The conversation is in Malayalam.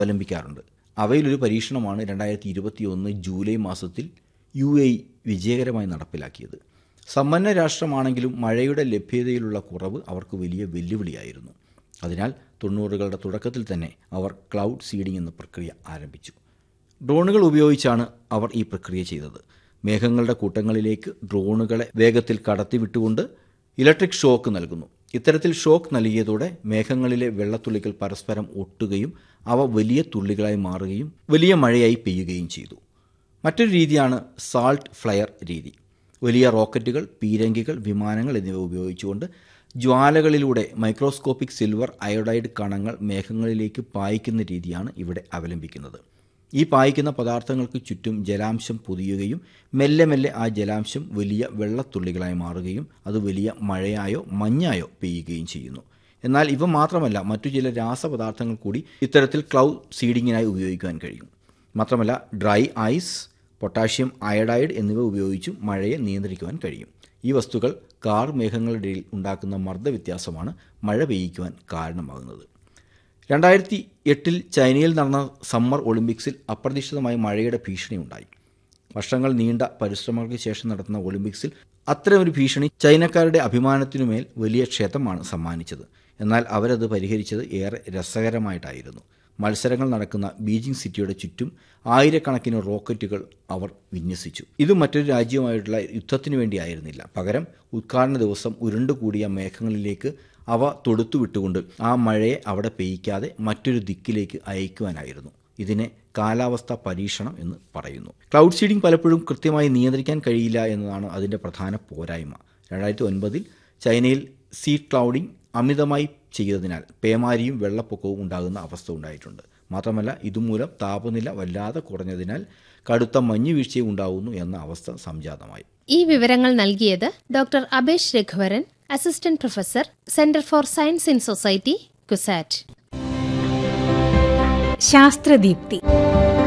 അവലംബിക്കാറുണ്ട് അവയിലൊരു പരീക്ഷണമാണ് രണ്ടായിരത്തി ഇരുപത്തിയൊന്ന് ജൂലൈ മാസത്തിൽ യു എ വിജയകരമായി നടപ്പിലാക്കിയത് സമ്പന്ന രാഷ്ട്രമാണെങ്കിലും മഴയുടെ ലഭ്യതയിലുള്ള കുറവ് അവർക്ക് വലിയ വെല്ലുവിളിയായിരുന്നു അതിനാൽ തൊണ്ണൂറുകളുടെ തുടക്കത്തിൽ തന്നെ അവർ ക്ലൗഡ് സീഡിംഗ് എന്ന പ്രക്രിയ ആരംഭിച്ചു ഡ്രോണുകൾ ഉപയോഗിച്ചാണ് അവർ ഈ പ്രക്രിയ ചെയ്തത് മേഘങ്ങളുടെ കൂട്ടങ്ങളിലേക്ക് ഡ്രോണുകളെ വേഗത്തിൽ കടത്തിവിട്ടുകൊണ്ട് ഇലക്ട്രിക് ഷോക്ക് നൽകുന്നു ഇത്തരത്തിൽ ഷോക്ക് നൽകിയതോടെ മേഘങ്ങളിലെ വെള്ളത്തുള്ളികൾ പരസ്പരം ഒട്ടുകയും അവ വലിയ തുള്ളികളായി മാറുകയും വലിയ മഴയായി പെയ്യുകയും ചെയ്തു മറ്റൊരു രീതിയാണ് സാൾട്ട് ഫ്ലയർ രീതി വലിയ റോക്കറ്റുകൾ പീരങ്കികൾ വിമാനങ്ങൾ എന്നിവ ഉപയോഗിച്ചുകൊണ്ട് ജ്വാലകളിലൂടെ മൈക്രോസ്കോപ്പിക് സിൽവർ അയോഡൈഡ് കണങ്ങൾ മേഘങ്ങളിലേക്ക് പായിക്കുന്ന രീതിയാണ് ഇവിടെ അവലംബിക്കുന്നത് ഈ പായിക്കുന്ന പദാർത്ഥങ്ങൾക്ക് ചുറ്റും ജലാംശം പൊതിയുകയും മെല്ലെ മെല്ലെ ആ ജലാംശം വലിയ വെള്ളത്തുള്ളികളായി മാറുകയും അത് വലിയ മഴയായോ മഞ്ഞായോ പെയ്യുകയും ചെയ്യുന്നു എന്നാൽ ഇവ മാത്രമല്ല മറ്റു ചില രാസപദാർത്ഥങ്ങൾ കൂടി ഇത്തരത്തിൽ ക്ലൗഡ് സീഡിങ്ങിനായി ഉപയോഗിക്കാൻ കഴിയും മാത്രമല്ല ഡ്രൈ ഐസ് പൊട്ടാഷ്യം അയഡൈഡ് എന്നിവ ഉപയോഗിച്ചും മഴയെ നിയന്ത്രിക്കുവാൻ കഴിയും ഈ വസ്തുക്കൾ കാർ മേഘങ്ങളുടെ ഇടയിൽ ഉണ്ടാക്കുന്ന മർദ്ദവ്യത്യാസമാണ് മഴ പെയ്യിക്കുവാൻ കാരണമാകുന്നത് രണ്ടായിരത്തി എട്ടിൽ ചൈനയിൽ നടന്ന സമ്മർ ഒളിമ്പിക്സിൽ അപ്രതീക്ഷിതമായി മഴയുടെ ഭീഷണി ഉണ്ടായി വർഷങ്ങൾ നീണ്ട പരിശ്രമങ്ങൾക്ക് ശേഷം നടത്തുന്ന ഒളിമ്പിക്സിൽ അത്തരമൊരു ഭീഷണി ചൈനക്കാരുടെ അഭിമാനത്തിനുമേൽ വലിയ ക്ഷതമാണ് സമ്മാനിച്ചത് എന്നാൽ അവരത് പരിഹരിച്ചത് ഏറെ രസകരമായിട്ടായിരുന്നു മത്സരങ്ങൾ നടക്കുന്ന ബീജിംഗ് സിറ്റിയുടെ ചുറ്റും ആയിരക്കണക്കിന് റോക്കറ്റുകൾ അവർ വിന്യസിച്ചു ഇത് മറ്റൊരു രാജ്യവുമായിട്ടുള്ള യുദ്ധത്തിനു വേണ്ടിയായിരുന്നില്ല പകരം ഉദ്ഘാടന ദിവസം ഉരുണ്ടുകൂടിയ മേഘങ്ങളിലേക്ക് അവ തൊടുത്തു വിട്ടുകൊണ്ട് ആ മഴയെ അവിടെ പെയ്യിക്കാതെ മറ്റൊരു ദിക്കിലേക്ക് അയക്കുവാനായിരുന്നു ഇതിനെ കാലാവസ്ഥ പരീക്ഷണം എന്ന് പറയുന്നു ക്ലൗഡ് സീഡിംഗ് പലപ്പോഴും കൃത്യമായി നിയന്ത്രിക്കാൻ കഴിയില്ല എന്നതാണ് അതിൻ്റെ പ്രധാന പോരായ്മ രണ്ടായിരത്തി ഒൻപതിൽ ചൈനയിൽ സീഡ് ക്ലൗഡിംഗ് അമിതമായി ചെയ്തതിനാൽ പേമാരിയും വെള്ളപ്പൊക്കവും ഉണ്ടാകുന്ന അവസ്ഥ ഉണ്ടായിട്ടുണ്ട് മാത്രമല്ല ഇതുമൂലം താപനില വല്ലാതെ കുറഞ്ഞതിനാൽ കടുത്ത മഞ്ഞുവീഴ്ചയും ഉണ്ടാകുന്നു എന്ന അവസ്ഥ സംജാതമായി ഈ വിവരങ്ങൾ നൽകിയത് doctor Abesh Raghuvaran assistant professor centre for science in society CUSAT ശാസ്ത്രദീപ്തി